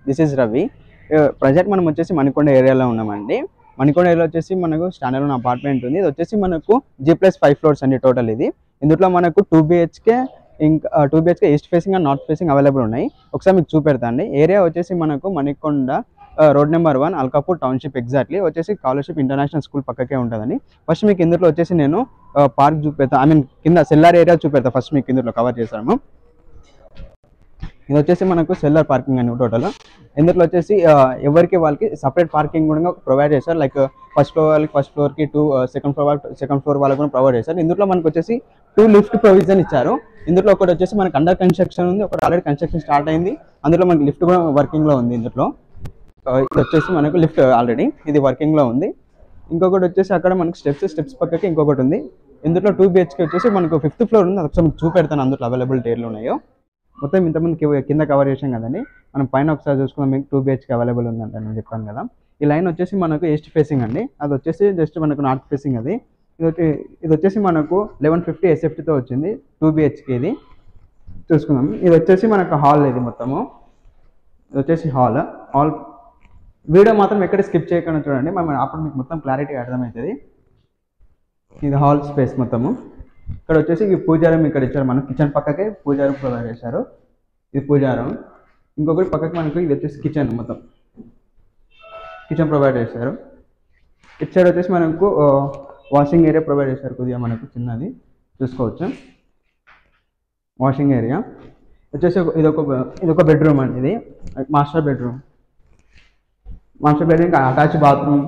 this is Ravi present మనం వచ్చేసి మణికొండ ఏరియాలో ఉన్నామండి మణికొండ ఏరియాలో వచ్చేసి మనకు స్టాండర్డ్ ఉన్న అపార్ట్మెంట్ ఉంది ఇది వచ్చేసి మనకు జీ ప్లస్ ఫైవ్ ఫ్లోర్స్ అండి టోటల్ ఇది ఇందులో మనకు టూ బిహెచ్కే ఇంకా two BHK east facing and north facing available ఉన్నాయి ఒకసారి మీకు చూపెడతా అండి ఏరియా వచ్చేసి మనకు Manikonda road number one Alkapur township exactly వచ్చేసి స్కాలర్షిప్ ఇంటర్నేషనల్ స్కూల్ పక్కకే ఉంటుందండి ఫస్ట్ మీకు ఇందులో వచ్చేసి నేను పార్క్ చూపెడతా ఐ మీన్ కింద సెల్లార్ ఏరియా చూపెడతా ఫస్ట్ మీకు ఇందులో కవర్ చేస్తాము ఇది వచ్చేసి మనకు సెల్లర్ పార్కింగ్ అని టోటల్ ఇందులో వచ్చేసి ఆ, ఎవరికి వాళ్ళకి సపరేట్ పార్కింగ్ కూడా ప్రొవైడ్ చేస్తారు లైక్ ఫస్ట్ ఫ్లోర్ వాళ్ళకి ఫస్ట్ ఫ్లోర్కి టూ సెకండ్ ఫ్లోర్ వాళ్ళకి సెకండ్ ఫ్లోర్ వాళ్ళకి కూడా ప్రొవైడ్ చేస్తారు ఇందులో మనకు వచ్చేసి టూ లిఫ్ట్ ప్రొవిజన్ ఇచ్చారు ఇందులో ఒకటి వచ్చేసి మనకు అండర్ కన్స్ట్రక్షన్ ఉంది ఒకటి ఆల్రెడీ కన్స్ట్రక్షన్ స్టార్ట్ అయింది అందులో మనకి లిఫ్ట్ కూడా వర్కింగ్లో ఉంది ఇందులో ఆ, ఇది వచ్చేసి మనకు లిఫ్ట్ ఆల్రెడీ ఇది వర్కింగ్లో ఉంది ఇంకొకటి వచ్చేసి అక్కడ మనకు స్టెప్స్ స్టెప్స్ పక్కకి ఇంకొకటి ఉంది ఇందులో టూ బిహెచ్కే వచ్చేసి మనకు ఫిఫ్త్ ఫ్లోర్ ఉంది అది ఒకసారి మీకు చూపెడతాను అందులో అవైలబిలిటీ ఎట్లు ఉన్నాయో మొత్తం ఇంతమంది కి- కింద కవర్ చేసాం కదండి మనం పైన ఒకసారి చూసుకుందాం మీకు టూ బిహెచ్కే అవైలబుల్ ఉందంట నేను చెప్పాను కదా ఈ లైన్ వచ్చేసి మనకు ఈస్ట్ ఫేసింగ్ అండి అది వచ్చేసి జస్ట్ మనకు నార్త్ ఫేసింగ్ అది ఇది వచ్చి ఇది వచ్చేసి మనకు లెవెన్ ఫిఫ్టీ ఎస్ఎఫ్టీతో వచ్చింది టూ బిహెచ్కే ఇది చూసుకుందాం ఇది వచ్చేసి మనకు హాల్ ఇది మొత్తము ఇది వచ్చేసి హాల్ హాల్ వీడియో మాత్రం ఎక్కడ స్కిప్ చేయకుండా చూడండి మనం అప్పుడు మీకు మొత్తం క్లారిటీ అర్థమవుతుంది ఇది హాల్ స్పేస్ మొత్తము ఇక్కడ వచ్చేసి ఈ పూజారం ఇక్కడ ఇచ్చారు మనకు కిచెన్ పక్కకే పూజారం ప్రొవైడ్ చేశారు ఇది పూజారం ఇంకొకటి పక్కకి మనకు ఇది వచ్చేసి కిచెన్ మొత్తం కిచెన్ ప్రొవైడ్ చేశారు ఇటు సైడ్ వచ్చేసి మనకు వాషింగ్ ఏరియా ప్రొవైడ్ చేశారు కొద్దిగా మనకు చిన్నది చూసుకోవచ్చు వాషింగ్ ఏరియా వచ్చేసి ఒక- ఇది ఒక ఇది ఒక బెడ్రూమ్ అండి ఇది master bedroom master bedroom attach bathroom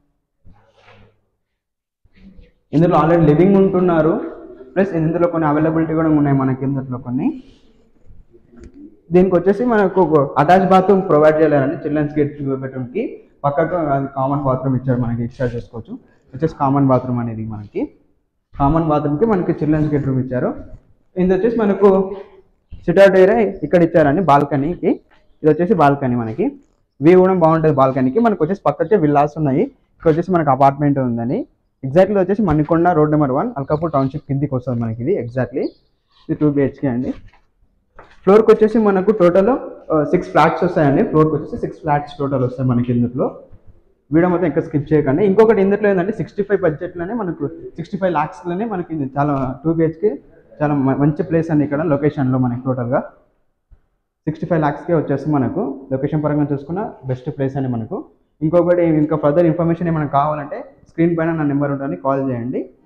ఇందులో ఆల్రెడీ లివింగ్ ఉంటున్నారు ప్లస్ ఇందులో కొన్ని అవైలబిలిటీ కూడా ఉన్నాయి మనకి ఇందులో కొన్ని దీనికి వచ్చేసి మనకు అటాచ్ బాత్రూమ్ ప్రొవైడ్ చేయలేరండి చిల్డ్రన్స్ గెట్ బెడ్రూమ్కి పక్కకు అది కామన్ బాత్రూమ్ ఇచ్చారు మనకి ఇచ్చారు చేసుకోవచ్చు వచ్చేసి కామన్ బాత్రూమ్ అనేది మనకి కామన్ బాత్రూమ్కి మనకి చిల్డ్రన్స్ గెట్ రూమ్ ఇచ్చారు ఇది వచ్చేసి మనకు సిటౌట్ ఏరియా ఇక్కడ ఇచ్చారండి బాల్కనీకి ఇది వచ్చేసి బాల్కనీ మనకి వ్యూ కూడా బాగుంటుంది బాల్కనీకి మనకు వచ్చేసి పక్క వచ్చే విల్లాస్ ఉన్నాయి ఇక్కడ వచ్చేసి మనకు అపార్ట్మెంట్ ఉందని ఎగ్జాక్ట్లీ వచ్చేసి Manikonda road number one Alkapur township కిందికి వస్తుంది మనకి ఇది ఎగ్జాక్ట్లీ ఇది టూ బిహెచ్కే అండి ఫ్లోర్కి వచ్చేసి మనకు టోటల్ సిక్స్ ఫ్లాట్స్ వస్తాయండి ఫ్లోర్కి వచ్చేసి సిక్స్ ఫ్లాట్స్ టోటల్ వస్తాయి మనకి ఇందులో వీడియో మొత్తం ఇంకా స్కిప్ చేయకండి ఇంకొకటి ఇందులో ఏంటంటే సిక్స్టీ ఫైవ్ బడ్జెట్లోనే మనకు సిక్స్టీ ఫైవ్ ల్యాక్స్లోనే మనకి ఇది చాలా టూ బిహెచ్కే చాలా మ- మంచి ప్లేస్ అండి ఇక్కడ లొకేషన్లో మనకి టోటల్గా సిక్స్టీ ఫైవ్ ల్యాక్స్కే వచ్చేసి మనకు లొకేషన్ పరంగా చూసుకున్న బెస్ట్ ప్లేస్ అండి మనకు ఇంకొకటి ఇంకా ఫర్దర్ ఇన్ఫర్మేషన్ ఏమైనా కావాలంటే స్క్రీన్ పైన నా నెంబర్ ఉంటుంది కాల్ చేయండి